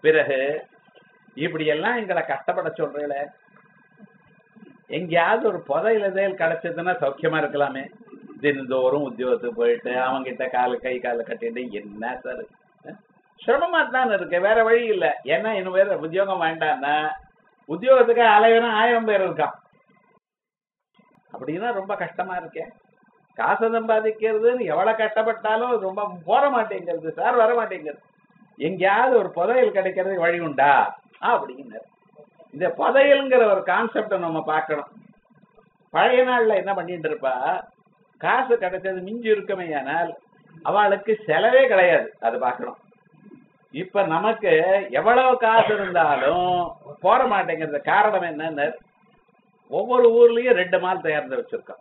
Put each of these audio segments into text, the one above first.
பிறகு இப்படி எல்லாம் எங்களை கஷ்டப்பட சொல்றீங்களே எங்கேயாவது ஒரு புதையில தேல் கிடைச்சதுன்னா சௌக்கியமா இருக்கலாமே தினந்தோறும் உத்தியோகத்துக்கு போயிட்டு அவங்கிட்ட காலு கை கால கட்டிட்டு என்ன சார் சிரமமா தான் இருக்கு வேற வழி இல்ல ஏன்னா இன்னும் வேற உத்தியோகம் வேண்டாம்னா உத்தியோகத்துக்கு அலைவனா ஆயிரம் பேர் இருக்கான் அப்படின்னா ரொம்ப கஷ்டமா இருக்கே காசு சம்பாதிக்கிறதுன்னு எவ்வளவு கஷ்டப்பட்டாலும் ரொம்ப போற மாட்டேங்கிறது சார் வர மாட்டேங்கிறது எங்கேயாவது ஒரு புதையல் கிடைக்கிறது வழி உண்டா அப்படின்னு இந்த புதையல்ங்கிற ஒரு கான்செப்டை நம்ம பார்க்கணும் பழைய நாள்ல என்ன பண்ணிட்டு இருப்பா காசு கிடைச்சது மிஞ்சி இருக்குமே ஆனால் அவளுக்கு செலவே கிடையாது அது பார்க்கணும் இப்ப நமக்கு எவ்வளவு காசு இருந்தாலும் போற மாட்டேங்கிறது காரணம் என்னன்னு ஒவ்வொரு ஊர்லயும் ரெண்டு மால் தயாரித்து வச்சிருக்கோம்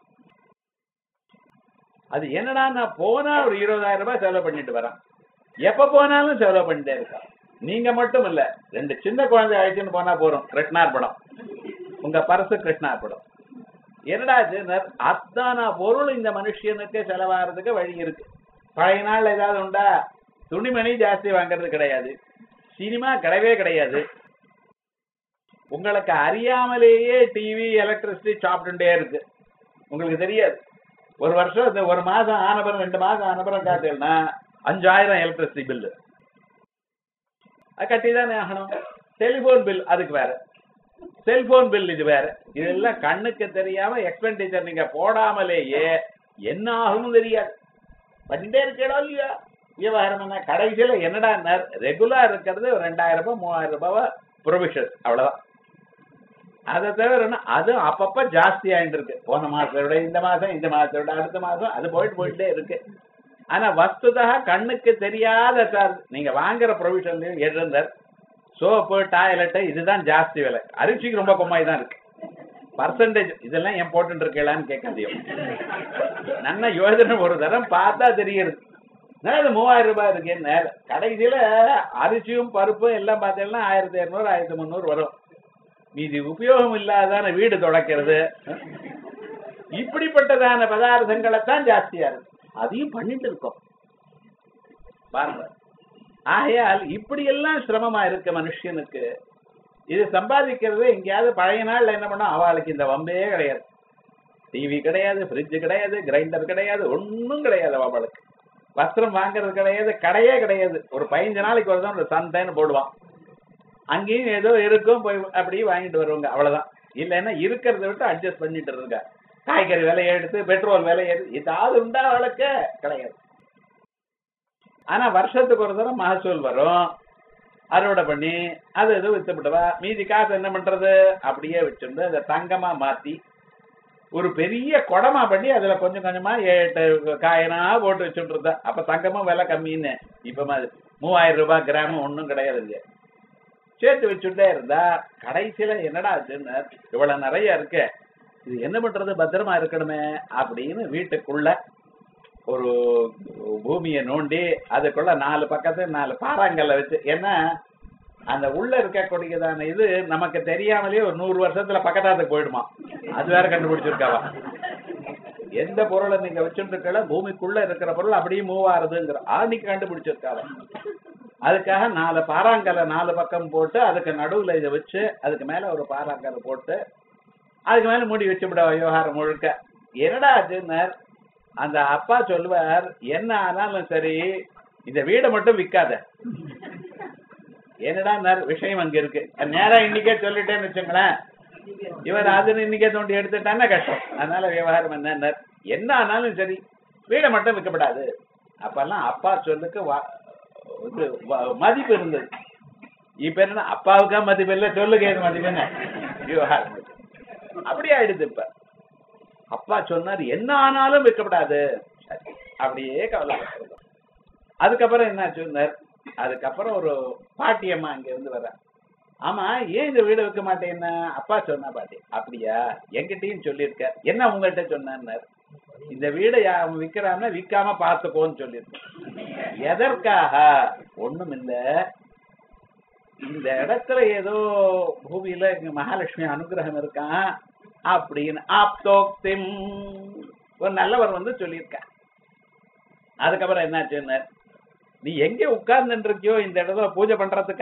அது என்னடா நான் போனா ஒரு இருபதாயிரம் ரூபாய் செலவு பண்ணிட்டு வரேன் எப்ப போனாலும் செலவு பண்ணிட்டே இருக்கான் நீங்க மட்டும் இல்ல ரெண்டு சின்ன குழந்தை அழைச்சுன்னு போனா போறோம் கிருஷ்ணார் படம் உங்க பரசு கிருஷ்ணார் படம் என்னடா இது அத்தான பொருள் இந்த மனுஷனுக்கு செலவாகிறதுக்கு வழி இருக்கு பழைய நாள் ஏதாவது உண்டா துணிமணி ஜாஸ்தி வாங்குறது கிடையாது சினிமா கிடையவே கிடையாது உங்களுக்கு அறியாமலேயே டிவி எலக்ட்ரிசிட்டி சாப்பிட்டுட்டே இருக்கு உங்களுக்கு தெரியாது ஒரு வருஷம் இந்த ஒரு மாசம் ஆனபுரம் ரெண்டு மாசம் ஆனபுரம் காத்தீங்கன்னா அஞ்சாயிரம் எலக்ட்ரிசிட்டி பில்லு அது கட்டி தானே ஆகணும் டெலிபோன் பில் அதுக்கு வேற செல்போன் பில் இது வேற இதெல்லாம் கண்ணுக்கு தெரியாம எக்ஸ்பெண்டிச்சர் நீங்க போடாமலேயே என்ன ஆகும் தெரியாது பண்ணிட்டே இருக்கடா இல்லையா விவகாரம் என்ன கடைசியில என்னடா ரெகுலர் இருக்கிறது ஒரு ரெண்டாயிரம் ரூபாய் மூவாயிரம் ரூபாய் ப்ரொவிஷன் அவ்வளவுதான் அதை தவிர என்ன அது அப்பப்ப ஜாஸ்தி ஆயிட்டு இருக்கு போன மாசத்தை விட இந்த மாசம் இந்த மாசத்தை விட அடுத்த மாசம் அது போயிட்டு போயிட்டே இருக்கு ஆனா வஸ்துதா கண்ணுக்கு தெரியாத சார் நீங்க வாங்குற ப்ரொவிஷன் எழுந்தர் சோப்பு டாய்லெட் இதுதான் ஜாஸ்தி விலை அரிசிக்கு ரொம்ப கம்மாய் தான் இருக்கு பர்சன்டேஜ் இதெல்லாம் ஏன் போட்டு இருக்கலான்னு கேட்காதியும் நல்ல யோஜனை ஒரு தரம் பார்த்தா தெரியுது அது மூவாயிரம் ரூபாய் இருக்கு என்ன கடைசியில அரிசியும் பருப்பும் எல்லாம் பார்த்தீங்கன்னா ஆயிரத்தி இரநூறு ஆயிரத்தி முந்நூறு வரும் மீதி உபயோகம் இல்லாதான வீடு தொடக்கிறது இப்படிப்பட்டதான பதார்த்தங்களை தான் ஜாஸ்தியா இருக்கு அதையும் பண்ணிட்டு இருக்கோம் பாருங்க ஆகையால் இப்படி எல்லாம் சிரமமா இருக்க மனுஷனுக்கு இது சம்பாதிக்கிறது எங்கேயாவது பழைய நாள்ல என்ன பண்ணா அவளுக்கு இந்த வம்பே கிடையாது டிவி கிடையாது ஃப்ரிட்ஜ் கிடையாது கிரைண்டர் கிடையாது ஒன்றும் கிடையாது அவளுக்கு வஸ்திரம் வாங்குறது கிடையாது கடையே கிடையாது ஒரு பதினஞ்சு நாளைக்கு ஒரு தான் ஒரு சந்தைன்னு போடுவான் அங்கேயும் ஏதோ இருக்கும் போய் அப்படியே வாங்கிட்டு வருவாங்க அவ்வளவுதான் இல்லைன்னா இருக்கிறத விட்டு அட்ஜஸ்ட் பண்ணிட்டு இருக்க காய்கறி விலையை எடுத்து பெட்ரோல் விலையை எடுத்து ஏதாவது உண்டா அவளுக்கு கிடையாது ஆனா வருஷத்துக்கு ஒரு தடவை மகசூல் வரும் அறுவடை பண்ணி அது இது வித்துவிட்டவா மீதி காசு என்ன பண்றது அப்படியே வச்சுருந்து அதை தங்கமா மாத்தி ஒரு பெரிய குடமா பண்ணி அதுல கொஞ்சம் கொஞ்சமா எட்டு காயினா போட்டு வச்சுட்டு இருந்தா அப்ப தங்கமும் விலை கம்மின்னு இப்ப மாதிரி மூவாயிரம் ரூபாய் கிராமம் ஒன்றும் கிடையாது இங்க சேர்த்து வச்சுட்டே இருந்தா கடைசியில என்னடா ஆச்சுன்னு இவ்வளவு நிறைய இருக்கு இது என்ன பண்றது பத்திரமா இருக்கணுமே அப்படின்னு வீட்டுக்குள்ள ஒரு பூமியை நோண்டி அதுக்குள்ள நாலு பக்கத்து நாலு பாறாங்கல்ல வச்சு ஏன்னா அந்த உள்ள இருக்கக்கூடியதான இது நமக்கு தெரியாமலேயே ஒரு நூறு வருஷத்துல பக்கத்தாத்துக்கு போயிடுமா அது வேற கண்டுபிடிச்சிருக்காவா எந்த பொருளை நீங்க வச்சுட்டு இருக்கல பூமிக்குள்ள இருக்கிற பொருள் அப்படியே மூவ் ஆறுதுங்கிற ஆணிக்கு கண்டுபிடிச்சிருக்காவா அதுக்காக நாலு பாறாங்கல்ல நாலு பக்கம் போட்டு அதுக்கு நடுவுல இதை வச்சு அதுக்கு மேல ஒரு பாறாங்கல்ல போட்டு அதுக்கு மேல மூடி வச்சு விட விவகாரம் முழுக்க என்னடா ஆச்சுன்னார் அந்த அப்பா சொல்லுவார் என்ன ஆனாலும் சரி இந்த வீடை மட்டும் விற்காத என்னடா விஷயம் அங்க இருக்கு நேரா இன்னைக்கே சொல்லிட்டேன்னு வச்சுங்களேன் இவர் அது இன்னைக்கே தோண்டி எடுத்துட்டான்னா கஷ்டம் அதனால விவகாரம் என்ன என்ன ஆனாலும் சரி வீடை மட்டும் விற்கப்படாது அப்பெல்லாம் அப்பா சொல்லுக்கு இது மதிப்பு இருந்தது இப்ப என்ன அப்பாவுக்கா மதிப்பு இல்லை சொல்லுங்க எது மதிப்பு என்ன விவகாரம் அப்படி ஆயிடுது இப்ப அப்பா சொன்னார் என்ன ஆனாலும் விற்கப்படாது அப்படியே கவலை அதுக்கப்புறம் என்ன சொன்னார் அதுக்கப்புறம் ஒரு பாட்டியம்மா இங்க இருந்து வர ஆமா ஏன் இந்த வீடு வைக்க மாட்டேன்னா அப்பா சொன்னா பாட்டி அப்படியா என்கிட்டயும் சொல்லியிருக்க என்ன உங்கள்கிட்ட சொன்னார் இந்த வீடை அவன் விக்கிறான்னா விக்காம பார்த்துக்கோன்னு சொல்லியிருக்கேன் எதற்காக ஒண்ணும் இல்ல இந்த இடத்துல ஏதோ பூமியில இங்க மகாலட்சுமி அனுகிரகம் இருக்கான் அப்படின்னு ஆப்தோக்திம் ஒரு நல்லவர் வந்து சொல்லியிருக்கான் அதுக்கப்புறம் என்னாச்சுன்னு நீ எங்க உட்கார்ந்துட்டு இருக்கியோ இந்த இடத்துல பூஜை பண்றதுக்கு